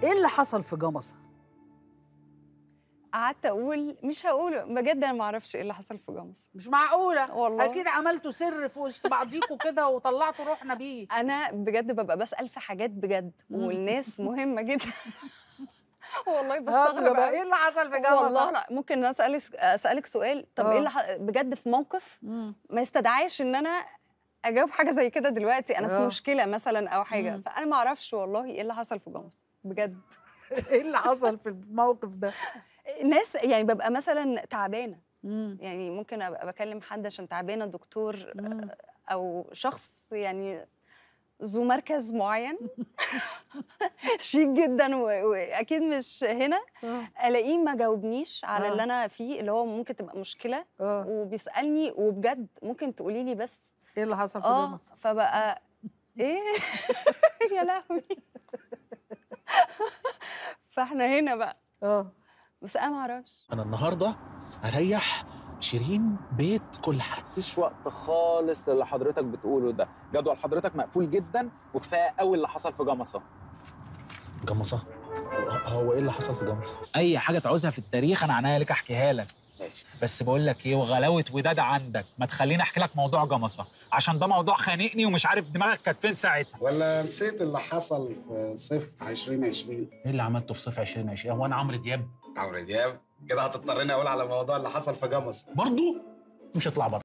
ايه اللي حصل في جمصه قعدت اقول مش هقول بجد انا ما اعرفش ايه اللي حصل في جمصة مش معقوله والله. اكيد عملتوا سر في وسط بعضيكوا كده وطلعتوا روحنا بيه انا بجد ببقى بسال في حاجات بجد والناس مهمه جدا والله بستغرب بقى أوي. ايه اللي حصل في جمصه والله لا ممكن اسالك اسالك سؤال طب آه. ايه اللي ح- بجد في موقف مم. ما يستدعيش ان انا اجاوب حاجه زي كده دلوقتي انا آه. في مشكله مثلا او حاجه مم. فانا ما اعرفش والله ايه اللي حصل في جمصة بجد ايه اللي حصل في الموقف ده ناس يعني ببقى مثلا تعبانه مم. يعني ممكن ابقى بكلم حد عشان تعبانه دكتور مم. او شخص يعني ذو مركز معين شيك جدا و- واكيد مش هنا آه. الاقيه ما جاوبنيش على آه. اللي انا فيه اللي هو ممكن تبقى مشكله اه وبيسالني وبجد ممكن تقولي لي بس ايه اللي حصل في اه جمصه فبقى ايه يا لهوي فاحنا هنا بقى اه بس انا ما اعرفش انا النهارده هريح شيرين بيت كل حاجه مفيش وقت خالص للي حضرتك بتقوله ده جدول حضرتك مقفول جدا وكفايه قوي اللي حصل في جمصه جمصه هو ايه اللي حصل في جمصه اي حاجه تعوزها في التاريخ انا عناية لك احكيها لك ماشي بس بقول لك ايه وغلاوه وداد عندك ما تخليني احكي لك موضوع جمصه عشان ده موضوع خانقني ومش عارف دماغك كانت فين ساعتها ولا نسيت اللي حصل في صيف 2020 ايه اللي عملته في صيف 2020 هو انا عمرو دياب عمرو دياب كده هتضطرني اقول على الموضوع اللي حصل في جمصة برضو مش هطلع بره